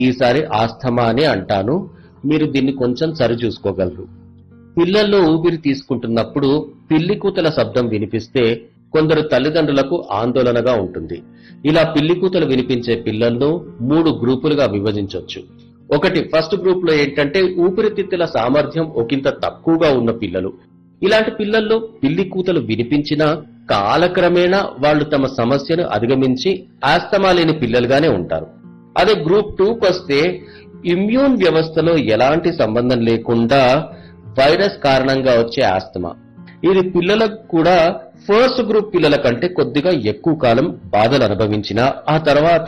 ఈసారి ఆస్థమా అని అంటాను మీరు దీన్ని కొంచెం సరి చూసుకోగలరు పిల్లల్లో ఊపిరి తీసుకుంటున్నప్పుడు పిల్లి కూతల శబ్దం వినిపిస్తే కొందరు తల్లిదండ్రులకు ఆందోళనగా ఉంటుంది ఇలా పిల్లి కూతలు వినిపించే పిల్లలను మూడు గ్రూపులుగా విభజించవచ్చు ఒకటి ఫస్ట్ గ్రూప్ లో ఏంటంటే ఊపిరితిత్తుల సామర్థ్యం ఒకంత తక్కువగా ఉన్న పిల్లలు ఇలాంటి పిల్లల్లో పిల్లి కూతలు వినిపించినా కాలక్రమేణా వాళ్ళు తమ సమస్యను అధిగమించి ఆస్తమా లేని పిల్లలుగానే ఉంటారు అదే గ్రూప్ టూకి వస్తే ఇమ్యూన్ వ్యవస్థలో ఎలాంటి సంబంధం లేకుండా వైరస్ కారణంగా వచ్చే ఆస్తమా ఇది పిల్లలకు కూడా ఫస్ట్ గ్రూప్ పిల్లల కంటే కొద్దిగా ఎక్కువ కాలం బాధలు అనుభవించిన ఆ తర్వాత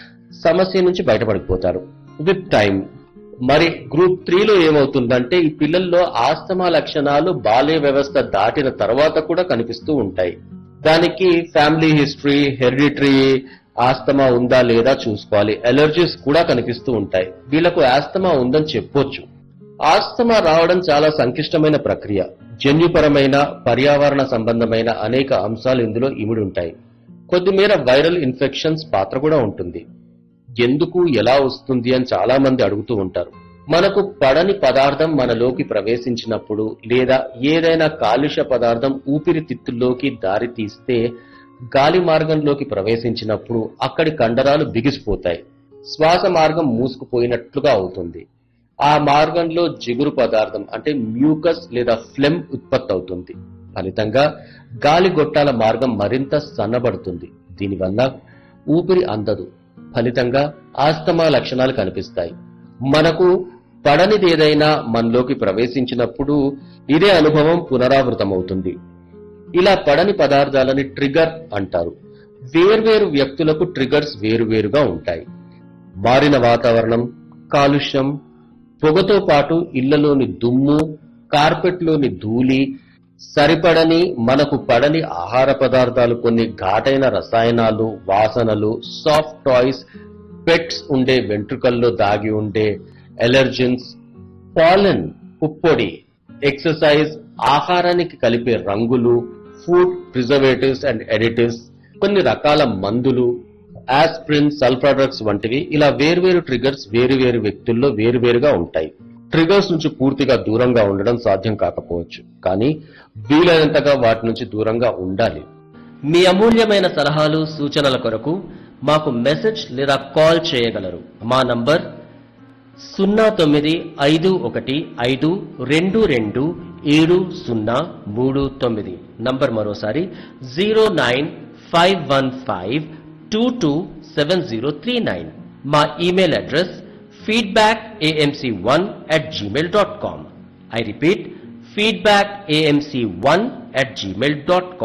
సమస్య నుంచి బయటపడిపోతారు విత్ టైం మరి గ్రూప్ త్రీలో ఏమవుతుందంటే ఈ పిల్లల్లో ఆస్తమా లక్షణాలు బాల్య వ్యవస్థ దాటిన తర్వాత కూడా కనిపిస్తూ ఉంటాయి దానికి ఫ్యామిలీ హిస్టరీ హెరిడిటరీ ఆస్తమా ఉందా లేదా చూసుకోవాలి ఎలర్జీస్ కూడా కనిపిస్తూ ఉంటాయి వీళ్ళకు ఆస్తమా ఉందని చెప్పొచ్చు ఆస్తమా రావడం చాలా సంక్లిష్టమైన ప్రక్రియ జన్యుపరమైన పర్యావరణ సంబంధమైన అనేక అంశాలు ఇందులో ఇమిడి ఉంటాయి కొద్దిమేర వైరల్ ఇన్ఫెక్షన్స్ పాత్ర కూడా ఉంటుంది ఎందుకు ఎలా వస్తుంది అని చాలా మంది అడుగుతూ ఉంటారు మనకు పడని పదార్థం మనలోకి ప్రవేశించినప్పుడు లేదా ఏదైనా కాలుష్య పదార్థం ఊపిరితిత్తుల్లోకి దారి తీస్తే గాలి మార్గంలోకి ప్రవేశించినప్పుడు అక్కడి కండరాలు బిగిసిపోతాయి శ్వాస మార్గం మూసుకుపోయినట్లుగా అవుతుంది ఆ మార్గంలో జిగురు పదార్థం అంటే మ్యూకస్ లేదా ఫ్లెమ్ ఉత్పత్తి అవుతుంది ఫలితంగా గాలి గొట్టాల మార్గం మరింత సన్నబడుతుంది దీనివల్ల ఊపిరి అందదు ఫలితంగా ఆస్తమా లక్షణాలు కనిపిస్తాయి మనకు పడనిది ఏదైనా మనలోకి ప్రవేశించినప్పుడు ఇదే అనుభవం పునరావృతమవుతుంది ఇలా పడని పదార్థాలని ట్రిగర్ అంటారు వేర్వేరు వ్యక్తులకు ట్రిగర్స్ వేరువేరుగా ఉంటాయి మారిన వాతావరణం కాలుష్యం పొగతో పాటు ఇళ్లలోని దుమ్ము కార్పెట్లోని ధూళి సరిపడని మనకు పడని ఆహార పదార్థాలు కొన్ని ఘాటైన రసాయనాలు వాసనలు సాఫ్ట్ టాయ్స్ పెట్స్ ఉండే వెంట్రుకల్లో దాగి ఉండే ఎలర్జెన్స్ పాలన్ పుప్పొడి ఎక్సర్సైజ్ ఆహారానికి కలిపే రంగులు ఫుడ్ ప్రిజర్వేటివ్స్ అండ్ ఎడిటివ్స్ కొన్ని రకాల మందులు ఆస్ప్రిన్ సల్ఫర్ డ్రగ్స్ వంటివి ఇలా వేర్వేరు ట్రిగర్స్ వేరువేరు వ్యక్తుల్లో వేరువేరుగా ఉంటాయి ట్రిగర్స్ నుంచి పూర్తిగా దూరంగా ఉండడం సాధ్యం కాకపోవచ్చు కానీ వీలైనంతగా వాటి నుంచి దూరంగా ఉండాలి మీ అమూల్యమైన సలహాలు సూచనల కొరకు మాకు మెసేజ్ లేదా కాల్ చేయగలరు మా నంబర్ సున్నా తొమ్మిది ఐదు ఒకటి ఐదు రెండు రెండు ఏడు సున్నా మూడు తొమ్మిది నంబర్ మరోసారి zero nine five one five two two seven zero three nine మా email address feedback A M C one at Gmail dot com I repeat feedback amc1 at gmail.com